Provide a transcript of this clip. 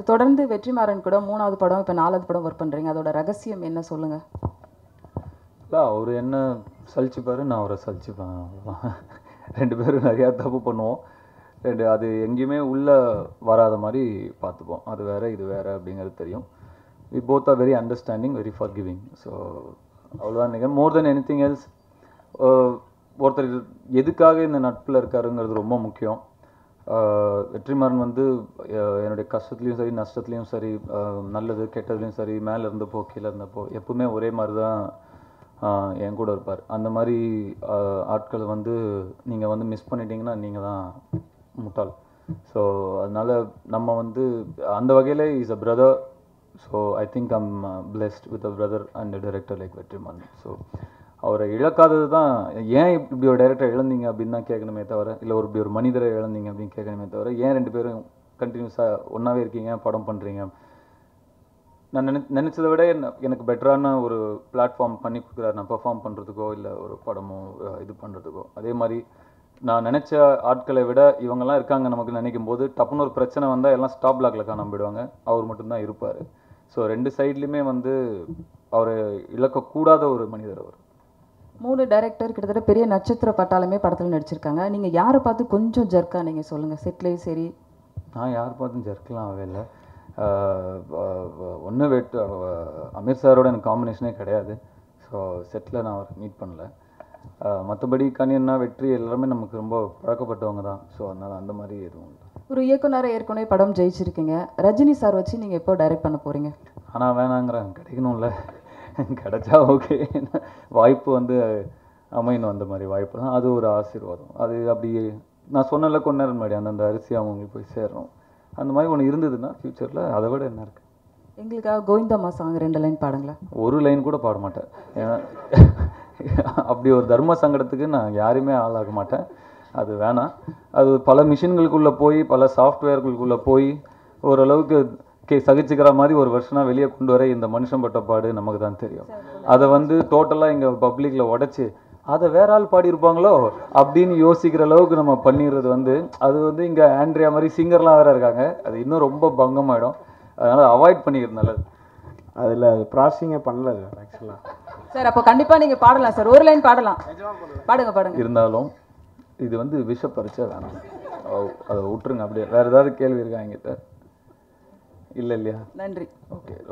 Sir தொடர்ந்து வெற்றிமாறன் கூட மூணாவது படம் இப்போ நாலாவது படம் ஒர்க் பண்ணுறீங்க அதோட ரகசியம் என்ன சொல்லுங்க இல்லை அவர் என்ன சலிச்சுப்பாரு நான் அவரை சலிச்சுப்பேன் அவ்வளவுதான். ரெண்டு பேரும் நிறையா தப்பு பண்ணுவோம் ரெண்டு அது எங்கேயுமே உள்ளே வராத மாதிரி பார்த்துப்போம் அது வேற இது வேற அப்படிங்கிறது தெரியும் we both are very understanding very for giving so அவ்வளோதான் நினைக்கிறேன் more then anything else ஒருத்தர் எதுக்காக இந்த நட்பில் இருக்காருங்கிறது ரொம்ப முக்கியம் ஆஹ் வெற்றிமாறன் வந்து அஹ் என்னுடைய கஷ்டத்துலேயும் சரி நஷ்டத்துலேயும் சரி ஆஹ் நல்லது கெட்டதுலேயும் சரி மேலே இருந்தப்போ கீழே இருந்தப்போ எப்பவுமே ஒரே மாதிரி தான் ஆஹ் என் கூட இருப்பார் அந்த மாதிரி ஆஹ் ஆட்களை வந்து நீங்கள் வந்து மிஸ் பண்ணிட்டீங்கன்னா நீங்கள் தான் முட்டாள் ஸோ அதனால நம்ம வந்து அந்த வகையில் is a brother so I think I'm blessed with a brother and director like Vetrimaaran so அவரை இழக்காதது தான் ஏன் இப்படி ஒரு டைரக்டர் இழந்தீங்க அப்படின்னு தான் கேட்கணுமே தவிர இல்லை ஒரு இப்படி ஒரு மனிதரை இழந்தீங்க அப்படின்னு கேட்கணுமே தவிர ஏன் ரெண்டு பேரும் கண்டினியூஸாக ஒன்றாவே இருக்கீங்க படம் பண்ணுறீங்க நான் நினை நினச்சதை விட என்ன- எனக்கு பெட்டரான ஒரு பிளாட்ஃபார்ம் பண்ணி கொடுக்குறாரு நான் பெர்ஃபார்ம் பண்ணுறதுக்கோ இல்லை ஒரு படமோ அஹ், இது பண்ணுறதுக்கோ அதே மாதிரி நான் நினச்ச ஆட்களை விட இவங்கெல்லாம் இருக்காங்க நமக்கு நினைக்கும் போது டப்புன்னு ஒரு பிரச்சனை வந்தால் எல்லாம் ஸ்டாப் பிளாக்ல காணாம போயிடுவாங்க அவர் மட்டும்தான் இருப்பார் ஸோ ரெண்டு சைட்லையுமே வந்து அவரை இழக்கக்கூடாத ஒரு மனிதர் அவர் மூணு டைரக்டர் கிட்டத்தட்ட பெரிய நட்சத்திர பட்டாளமே படத்தில் நடிச்சிருக்காங்க நீங்கள் யாரை பார்த்து கொஞ்சம் ஜர்க்கா நீங்கள் சொல்லுங்கள் செட்லேயும் சரி நான் யார் பார்த்தும் ஜெர்க்கலாம் ஆகவே இல்லை ஒன்று வெட் அமீர் சாரோட எனக்கு காம்பினேஷனே கிடையாது ஸோ செட்டில் நான் அவரை மீட் பண்ணல மற்றபடி கனியன்னா வெற்றி எல்லாருமே நமக்கு ரொம்ப பழக்கப்பட்டவங்க தான் ஸோ அதனால் அந்த மாதிரி எதுவும் இல்லை ஒரு இயக்குனரை ஏற்கனவே படம் ஜெயிச்சிருக்கீங்க ரஜினி சார் வச்சு நீங்கள் எப்போ டைரக்ட் பண்ண போகிறீங்க ஆனால் வேணாங்கிறேன் கிடைக்கணும்ல கிடைச்சா ஓகே வாய்ப்பு வந்து அமையணும் அந்த மாதிரி வாய்ப்பு தான் அது ஒரு ஆசீர்வாதம் அது அப்படி நான் சொன்னல கொஞ்ச நேரம் முன்னாடி அந்தந்த அரிசி அவங்களுக்கு போய் சேரணும் அந்த மாதிரி ஒன்று இருந்ததுன்னா ஃப்யூச்சரில் அதை விட என்ன இருக்குது எங்களுக்காக கோவிந்தம்மா சாங் ரெண்டு லைன் பாடுங்களேன் ஒரு லைன் கூட பாட மாட்டேன் ஏன்னா அப்படி ஒரு தர்ம சங்கடத்துக்கு நான் யாருமே ஆளாக மாட்டேன் அது வேணாம் அது பல மிஷின்களுக்குள்ளே போய் பல சாஃப்ட்வேர்களுக்குள்ளே போய் ஓரளவுக்கு கே சகிச்சுக்கிற மாதிரி ஒரு வருஷனா வெளியே கொண்டு வர இந்த மனுஷன் பட்ட பாடு நமக்கு தான் தெரியும் அதை வந்து டோட்டலாக இங்கே பப்ளிக்கில் உடைச்சு அதை வேற ஆள் பாடியிருப்பாங்களோ அப்படின்னு யோசிக்கிற அளவுக்கு நம்ம பண்ணிடுறது வந்து அது வந்து இங்கே ஆண்ட்ரியா மாதிரி சிங்கர்லாம் வேற இருக்காங்க அது இன்னும் ரொம்ப பங்கமாயிடும் அதனால் அவாய்ட் பண்ணிக்கிறது நல்லது அதில் ப்ராசஸிங்கே பண்ணல ஆக்சுவலாக சார் அப்போ கண்டிப்பாக நீங்கள் பாடலாம் சார் ஒரு லைன் பாடலாம் பாடுங்க பாடுங்க இருந்தாலும் இது வந்து விஷ பரிச்சை வேணாம் ஓ, அதை விட்டுருங்க அப்படியே வேற ஏதாவது கேள்வி இருக்கா என்கிட்ட இல்லை இல்லையா நன்றி ஓகே